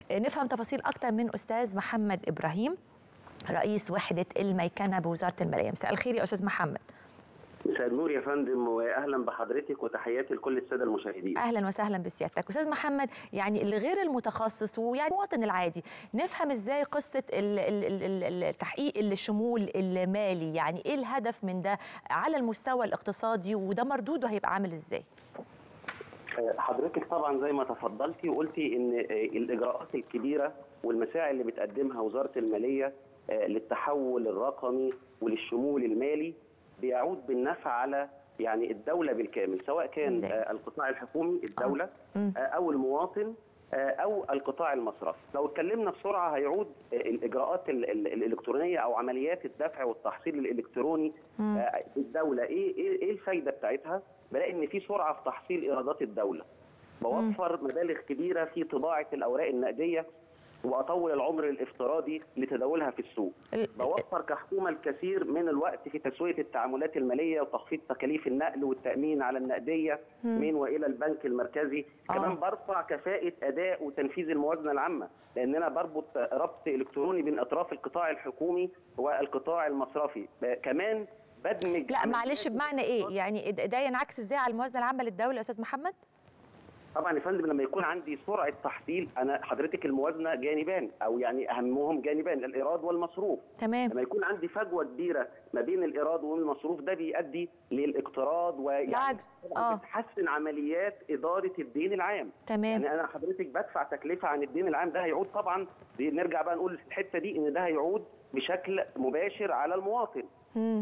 نفهم تفاصيل اكتر من استاذ محمد ابراهيم رئيس وحده الميكنه بوزاره الماليه مساء الخير يا استاذ محمد مساء النور يا فندم واهلا بحضرتك وتحياتي لكل الساده المشاهدين. اهلا وسهلا بسيادتك، استاذ محمد يعني اللي غير المتخصص ويعني المواطن العادي نفهم ازاي قصه التحقيق الشمول المالي، يعني ايه الهدف من ده على المستوى الاقتصادي وده مردوده هيبقى عامل ازاي؟ حضرتك طبعا زي ما تفضلتي وقلتي ان الاجراءات الكبيره والمساعي اللي بتقدمها وزاره الماليه للتحول الرقمي وللشمول المالي بيعود بالنفع على يعني الدوله بالكامل سواء كان إزاي؟ القطاع الحكومي الدوله أوه. او المواطن او القطاع المصرفي لو اتكلمنا بسرعه هيعود الاجراءات الالكترونيه او عمليات الدفع والتحصيل الالكتروني بالدوله ايه ايه ايه الفايده بتاعتها بلاقي ان في سرعه في تحصيل ايرادات الدوله بوفر مبالغ كبيره في طباعه الاوراق النقديه واطول العمر الافتراضي لتداولها في السوق. بوفر كحكومه الكثير من الوقت في تسويه التعاملات الماليه وتخفيض تكاليف النقل والتامين على النقديه مم. من والى البنك المركزي، آه. كمان برفع كفاءه اداء وتنفيذ الموازنه العامه، لان انا بربط ربط الكتروني بين اطراف القطاع الحكومي والقطاع المصرفي، كمان بدمج لا معلش بمعنى ايه؟ يعني ده ينعكس ازاي على الموازنه العامه للدوله يا استاذ محمد؟ طبعا يا فندم لما يكون عندي سرعه تحصيل انا حضرتك الموازنه جانبان او يعني اهمهم جانبان الايراد والمصروف تمام لما يكون عندي فجوه كبيره ما بين الايراد والمصروف ده بيؤدي للاقتراض ويعني العجز اه بتحسن عمليات اداره الدين العام تمام يعني انا حضرتك بدفع تكلفه عن الدين العام ده هيعود طبعا نرجع بقى نقول في الحته دي ان ده هيعود بشكل مباشر على المواطن مم.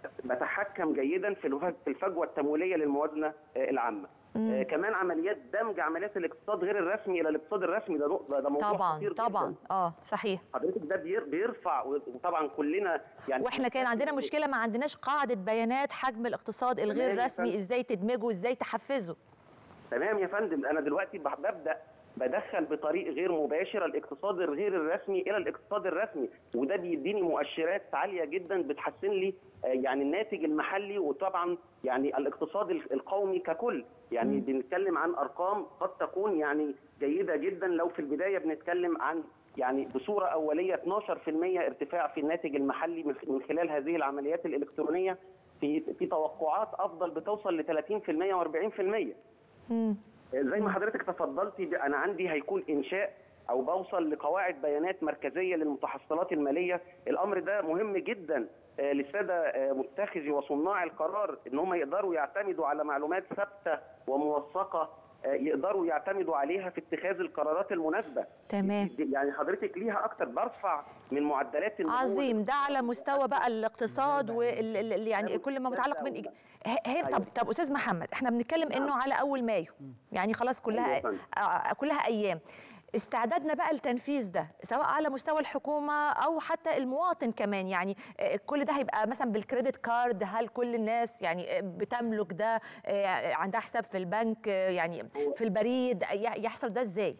بتحكم جيدا في الفجوه التمويليه للموازنه العامه آه كمان عمليات دمج عمليات الاقتصاد غير الرسمي الى الاقتصاد الرسمي ده نقطه ده موضوع طبعا خطير طبعا جداً. اه صحيح حضرتك ده بيرفع وطبعا كلنا يعني واحنا كان عندنا مشكله ما عندناش قاعده بيانات حجم الاقتصاد الغير رسمي ازاي تدمجه ازاي تحفزه تمام يا فندم انا دلوقتي ببدا بدخل بطريق غير مباشر الاقتصاد الغير الرسمي الى الاقتصاد الرسمي وده بيديني مؤشرات عاليه جدا بتحسن لي يعني الناتج المحلي وطبعا يعني الاقتصاد القومي ككل يعني م. بنتكلم عن ارقام قد تكون يعني جيده جدا لو في البدايه بنتكلم عن يعني بصوره اوليه 12% ارتفاع في الناتج المحلي من خلال هذه العمليات الالكترونيه في في توقعات افضل بتوصل ل 30% و40%. امم زي ما حضرتك تفضلتي انا عندي هيكون انشاء او بوصل لقواعد بيانات مركزيه للمتحصلات الماليه الامر ده مهم جدا للساده متخذي وصناع القرار ان هم يقدروا يعتمدوا على معلومات ثابته وموثقه يقدروا يعتمدوا عليها في اتخاذ القرارات المناسبه تمام يعني حضرتك ليها اكتر برفع من معدلات النمو عظيم ده على مستوى بقى الاقتصاد وال يعني كل ما متعلق من هي طب طب استاذ محمد احنا بنتكلم انه على اول مايو يعني خلاص كلها كلها ايام استعدادنا بقى لتنفيذ ده سواء على مستوى الحكومه او حتى المواطن كمان يعني كل ده هيبقى مثلا بالكريدت كارد هل كل الناس يعني بتملك ده عندها حساب في البنك يعني في البريد يحصل ده ازاي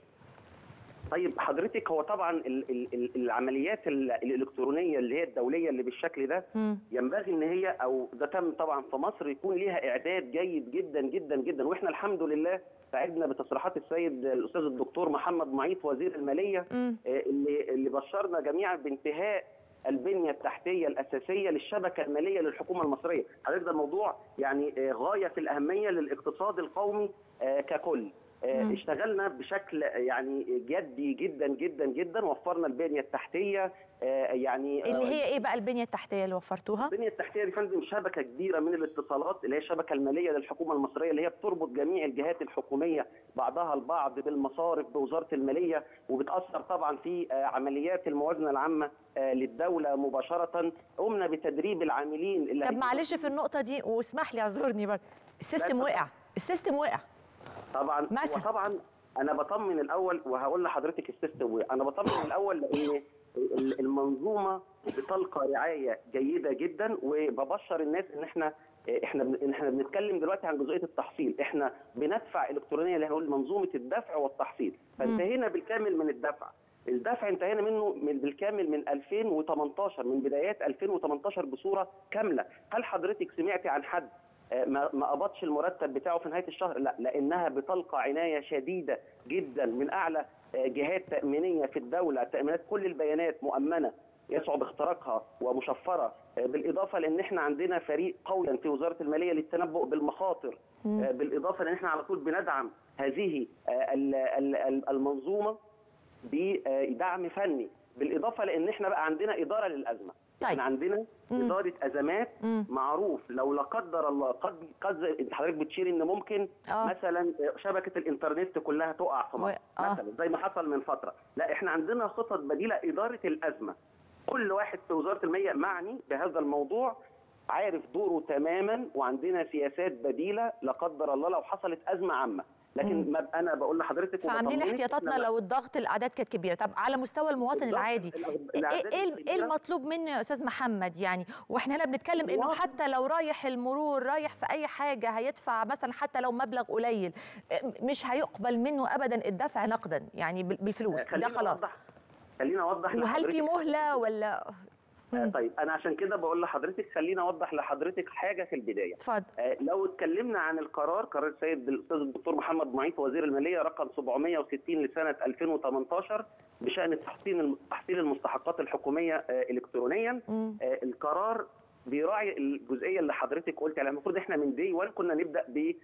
طيب حضرتك هو طبعا ال ال العمليات الالكترونيه اللي هي الدوليه اللي بالشكل ده م. ينبغي ان هي او ده تم طبعا في مصر يكون ليها اعداد جيد جدا جدا جدا واحنا الحمد لله سعدنا بتصريحات السيد الاستاذ الدكتور محمد معيط وزير الماليه م. اللي اللي بشرنا جميعا بانتهاء البنيه التحتيه الاساسيه للشبكه الماليه للحكومه المصريه، حضرتك ده الموضوع يعني غايه في الاهميه للاقتصاد القومي ككل. مم. اشتغلنا بشكل يعني جدي جدا جدا جدا وفرنا البنيه التحتيه يعني اللي هي ايه بقى البنيه التحتيه اللي وفرتوها؟ البنيه التحتيه دي فندم شبكه كبيره من الاتصالات اللي هي الشبكه الماليه للحكومه المصريه اللي هي بتربط جميع الجهات الحكوميه بعضها البعض بالمصارف بوزاره الماليه وبتاثر طبعا في عمليات الموازنه العامه للدوله مباشره قمنا بتدريب العاملين اللي طب معلش في النقطه دي واسمح لي اعذرني برضه السيستم وقع السيستم وقع طبعا مثلا طبعا انا بطمن الاول وهقول لحضرتك السيستم انا بطمن الاول لان المنظومه بتلقى رعايه جيده جدا وببشر الناس ان احنا احنا احنا بنتكلم دلوقتي عن جزئيه التحصيل احنا بندفع الكترونيا اللي هنقول منظومه الدفع والتحصيل فانتهينا بالكامل من الدفع الدفع انتهينا منه من بالكامل من 2018 من بدايات 2018 بصوره كامله هل حضرتك سمعتي عن حد آه، ما ما قبضش المرتب بتاعه في نهايه الشهر لا لانها بتلقى عنايه شديده جدا من اعلى آه، جهات تامينيه في الدوله تامينات كل البيانات مؤمنه يصعب اختراقها ومشفره آه، بالاضافه لان احنا عندنا فريق قوي في وزاره الماليه للتنبؤ بالمخاطر آه، بالاضافه لان احنا على طول بندعم هذه آه، ال- ال- ال- المنظومه بدعم فني بالاضافه لان احنا بقى عندنا اداره للازمه طيب. احنا عندنا مم. اداره ازمات مم. معروف لو لا قدر الله قد قد حضرتك بتشير ان ممكن آه. مثلا شبكه الانترنت كلها تقع في و- مصر آه. مثلا زي ما حصل من فتره لا احنا عندنا خطط بديله اداره الازمه كل واحد في وزاره الماليه معني بهذا الموضوع عارف دوره تماما وعندنا سياسات بديله لا قدر الله لو حصلت ازمه عامه لكن ما انا بقول لحضرتك فعاملين وبطمنك احتياطاتنا إحنا لو الضغط الاعداد كانت كبيره طب على مستوى المواطن بالضبط. العادي الأغ- ايه الأعداد ايه الكبيرة- ايه المطلوب منه يا استاذ محمد يعني واحنا هنا بنتكلم انه المواطن- حتى لو رايح المرور رايح في اي حاجه هيدفع مثلا حتى لو مبلغ قليل إيه، مش هيقبل منه ابدا الدفع نقدا يعني بال- بالفلوس ده خليني خلاص أوضح- خليني اوضح وهل في لحضرتك- مهله ولا آه، مم. طيب انا عشان كده بقول لحضرتك خليني اوضح لحضرتك حاجه في البدايه اتفضل آه، لو اتكلمنا عن القرار قرار السيد الاستاذ الدكتور محمد معيط وزير الماليه رقم 760 لسنه 2018 بشان تحسين تحصيل المستحقات الحكوميه آه، الكترونيا مم. آه، القرار بيراعي الجزئيه اللي حضرتك قلت عليها المفروض احنا من دي 1 كنا نبدا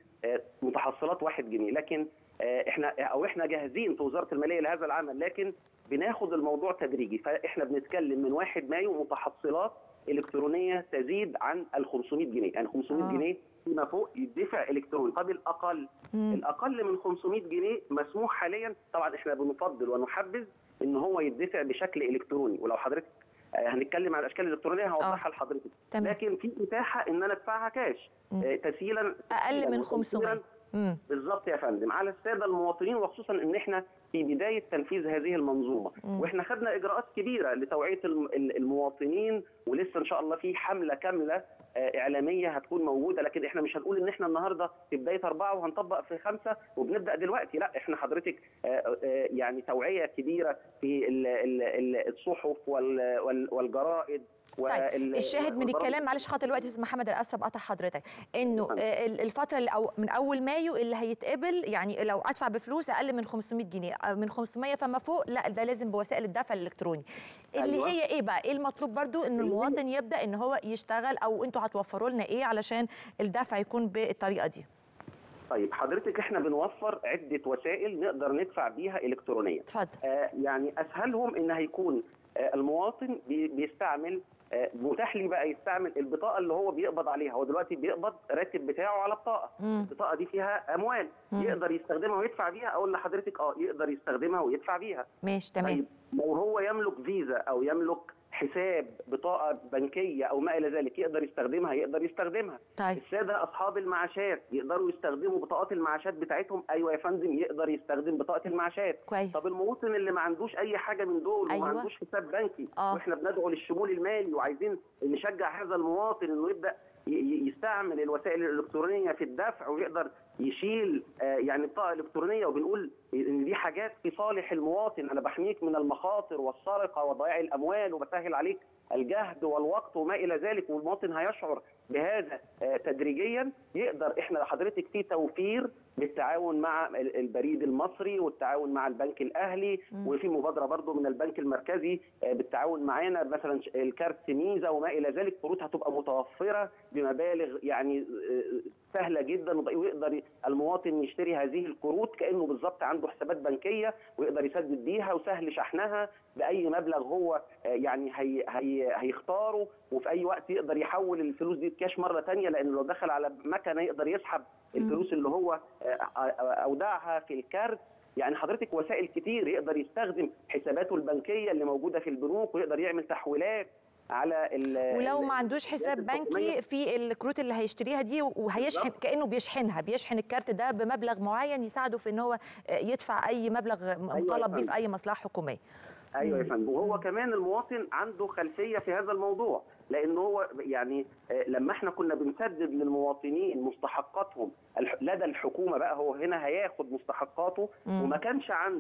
بمتحصلات 1 جنيه لكن آه، احنا او احنا جاهزين في وزاره الماليه لهذا العمل لكن بناخد الموضوع تدريجي فاحنا بنتكلم من 1 مايو متحصلات الكترونيه تزيد عن ال 500 جنيه يعني 500 آه. جنيه فيما فوق يدفع الكتروني طب الاقل مم. الاقل من 500 جنيه مسموح حاليا طبعا احنا بنفضل ونحبذ ان هو يدفع بشكل الكتروني ولو حضرتك آه، هنتكلم عن الاشكال الالكترونيه هوضحها لحضرتك تمام لكن في اتاحه ان انا ادفعها كاش مم. آه، تسهيلا اقل من وتيسيراً 500 مم. بالظبط يا فندم على الساده المواطنين وخصوصا ان احنا في بدايه تنفيذ هذه المنظومه مم. واحنا خدنا اجراءات كبيره لتوعيه الم- ال- المواطنين ولسه ان شاء الله في حمله كامله آه، اعلاميه هتكون موجوده لكن احنا مش هنقول ان احنا النهارده في بدايه اربعه وهنطبق في خمسه وبنبدا دلوقتي لا احنا حضرتك آه، آه، يعني توعيه كبيره في ال- ال- ال- الصحف وال- وال- والجرائد طيب وال- الشاهد من والبرامج الكلام معلش خاطر الوقت يا استاذ محمد انا اسف بقطع حضرتك انه اتفضل. آه، ال- الفتره اللي أو من اول مايو اللي هيتقبل يعني لو ادفع بفلوس اقل من 500 جنيه آه، من 500 فما فوق لا ده لازم بوسائل الدفع الالكتروني اللي أيوة. هي ايه بقى ايه المطلوب برضو ان اللي هي- المواطن يبدا ان هو يشتغل او انتوا هتوفروا لنا ايه علشان الدفع يكون بالطريقه دي طيب حضرتك احنا بنوفر عده وسائل نقدر ندفع بيها الكترونيا اتفضل آه، يعني اسهلهم ان هيكون آه، المواطن بي- بيستعمل آه، متاح لي بقى يستعمل البطاقه اللي هو بيقبض عليها هو دلوقتي بيقبض راتب بتاعه على بطاقه مم. البطاقه دي فيها اموال مم. يقدر يستخدمها ويدفع بيها اقول لحضرتك اه يقدر يستخدمها ويدفع بيها ماشي تمام طيب لو هو يملك فيزا او يملك حساب بطاقه بنكيه او ما الى ذلك يقدر يستخدمها يقدر يستخدمها طيب الساده اصحاب المعاشات يقدروا يستخدموا بطاقات المعاشات بتاعتهم ايوه يا فندم يقدر يستخدم بطاقه المعاشات كويس طب المواطن اللي ما عندوش اي حاجه من دول أيوة. وما عندوش حساب بنكي آه. واحنا بندعو للشمول المالي وعايزين نشجع هذا المواطن انه يبدا ي- ي- يستعمل الوسائل الالكترونيه في الدفع ويقدر يشيل آه، يعني بطاقه الكترونيه وبنقول ان دي حاجات في صالح المواطن انا بحميك من المخاطر والسرقه وضياع الاموال وبسهل عليك الجهد والوقت وما الى ذلك والمواطن هيشعر بهذا آه، تدريجيا يقدر احنا حضرتك في توفير بالتعاون مع ال- البريد المصري والتعاون مع البنك الاهلي مم. وفي مبادره برضو من البنك المركزي آه، بالتعاون معانا مثلا ش- الكارت ميزه وما الى ذلك قروض هتبقى متوفره بمبالغ يعني آه، سهله جدا وب- ويقدر المواطن يشتري هذه القروض كانه بالظبط عنده حسابات بنكيه ويقدر يسدد بيها وسهل شحنها باي مبلغ هو آه، يعني هي هي هيختاره وفي اي وقت يقدر يحول الفلوس دي كاش مره تانية لان لو دخل على مكنه يقدر يسحب الفلوس اللي هو آه، آه، اودعها في الكارت يعني حضرتك وسائل كتير يقدر يستخدم حساباته البنكيه اللي موجوده في البنوك ويقدر يعمل تحويلات على ال- ولو ال- ما عندوش حساب الحكومية. بنكي في الكروت اللي هيشتريها دي وهيشحن بالظبط. كانه بيشحنها بيشحن الكارت ده بمبلغ معين يساعده في ان هو يدفع اي مبلغ يا مطالب بيه فندم. في اي مصلحه حكوميه ايوه يا مم. فندم وهو مم. كمان المواطن عنده خلفيه في هذا الموضوع لان هو يعني آه، لما احنا كنا بنسدد للمواطنين مستحقاتهم الح- لدى الحكومه بقى هو هنا هياخد مستحقاته مم. وما كانش عنده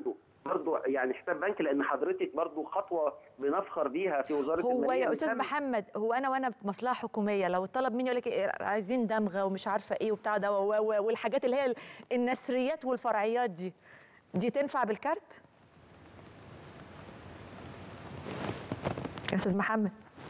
برضو يعني حساب بنك لان حضرتك برضو خطوه بنفخر بيها في وزاره هو الماليه يا استاذ بنتم- محمد هو انا وانا في مصلحه حكوميه لو طلب مني يقول لك إيه، عايزين دمغه ومش عارفه ايه وبتاع ده و- و- والحاجات اللي هي ال- النثريات والفرعيات دي دي تنفع بالكارت يا استاذ محمد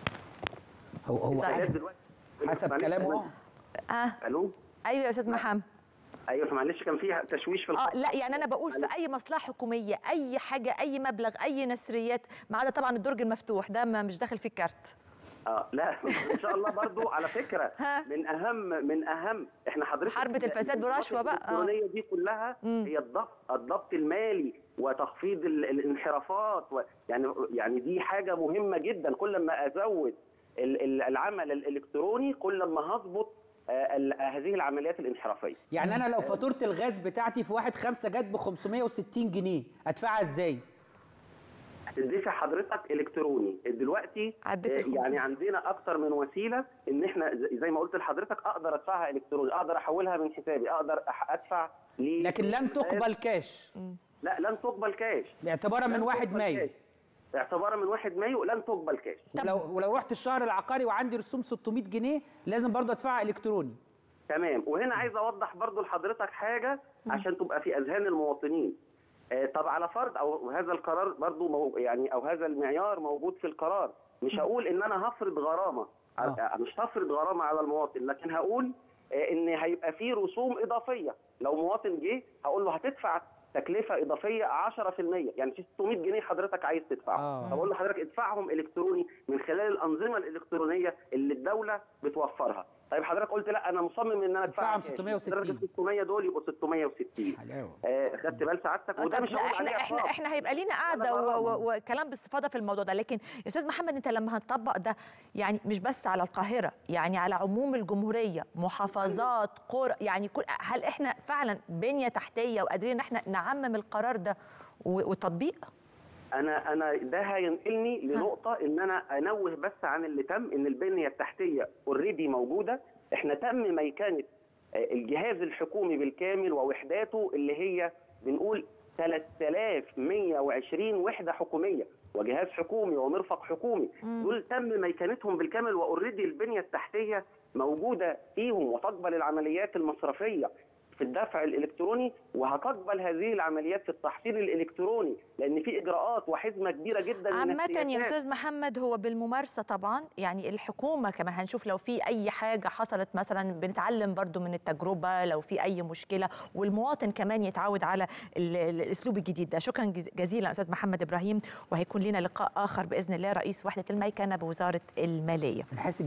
هو هو طيب. حاجات دلوقتي حسب معلش كلامه اه الو ايوه يا استاذ محمد ايوه معلش كان في تشويش في اه الخط. لا يعني انا بقول في اي مصلحه حكوميه اي حاجه اي مبلغ اي نثريات ما عدا طبعا الدرج المفتوح ده ما مش داخل فيه الكارت اه لا ان شاء الله برضو على فكره ها؟ من اهم من اهم احنا حضرتك حربة الفساد والرشوة بقى، آه. الالكترونيه دي كلها مم. هي الضبط الضبط المالي وتخفيض ال- الانحرافات و يعني يعني دي حاجه مهمه جدا كل ما ازود ال- ال- العمل الالكتروني كل ما هظبط آه، ال- هذه العمليات الانحرافيه يعني انا لو فاتوره الغاز بتاعتي في واحد خمسة جت ب 560 جنيه ادفعها ازاي تدفع حضرتك الكتروني دلوقتي عديت آه، الخمسين. يعني عندنا اكتر من وسيله ان احنا ز- زي ما قلت لحضرتك اقدر ادفعها الكتروني اقدر احولها من حسابي اقدر أح- ادفع ل لكن لن تقبل كاش لا لن تقبل كاش باعتبارا من لن 1 تقبل مايو كاش. اعتبارا من 1 مايو لن تقبل كاش ولو ولو رحت الشهر العقاري وعندي رسوم 600 جنيه لازم برضه ادفعها الكتروني تمام وهنا عايز اوضح برضو لحضرتك حاجه عشان تبقى في اذهان المواطنين آه، طب على فرض او هذا القرار برضو مو يعني او هذا المعيار موجود في القرار مش هقول ان انا هفرض غرامه آه. آه، مش هفرض غرامه على المواطن لكن هقول آه، ان هيبقى في رسوم اضافيه لو مواطن جه هقول له هتدفع تكلفه اضافيه 10% يعني في 600 جنيه حضرتك عايز تدفعهم آه. هقول لحضرتك ادفعهم الكتروني من خلال الانظمه الالكترونيه اللي الدوله بتوفرها طيب حضرتك قلت لا انا مصمم ان انا ادفعها ادفعهم كاش. 660. حضرتك ال 600 دول يبقوا 660 حلاوه آه، خدت بال سعادتك آه، وده طب مش لا هقول احنا عليه احنا عقاب. احنا هيبقى لينا قاعده ولا و- غرامة. و- وكلام باستفاضه في الموضوع ده لكن يا استاذ محمد انت لما هتطبق ده يعني مش بس على القاهره يعني على عموم الجمهوريه محافظات قرى يعني كل هل احنا فعلا بنيه تحتيه وقادرين ان احنا نعمم القرار ده و- والتطبيق انا انا ده هينقلني لنقطه ان انا انوه بس عن اللي تم ان البنيه التحتيه اوريدي موجوده احنا تم ميكنه آه، الجهاز الحكومي بالكامل ووحداته اللي هي بنقول 3120 وحده حكوميه وجهاز حكومي ومرفق حكومي دول تم ميكنتهم بالكامل واوريدي البنيه التحتيه موجوده فيهم وتقبل العمليات المصرفيه في الدفع الالكتروني وهتقبل هذه العمليات في التحصيل الالكتروني لان في اجراءات وحزمه كبيره جدا من عامة يا السياسات. استاذ محمد هو بالممارسة طبعا يعني الحكومة كمان هنشوف لو في أي حاجة حصلت مثلا بنتعلم برضو من التجربة لو في أي مشكلة والمواطن كمان يتعود على ال- ال- الأسلوب الجديد ده شكرا جز- جزيلا أستاذ محمد إبراهيم وهيكون لنا لقاء آخر بإذن الله رئيس وحدة الميكنة بوزارة المالية بنحس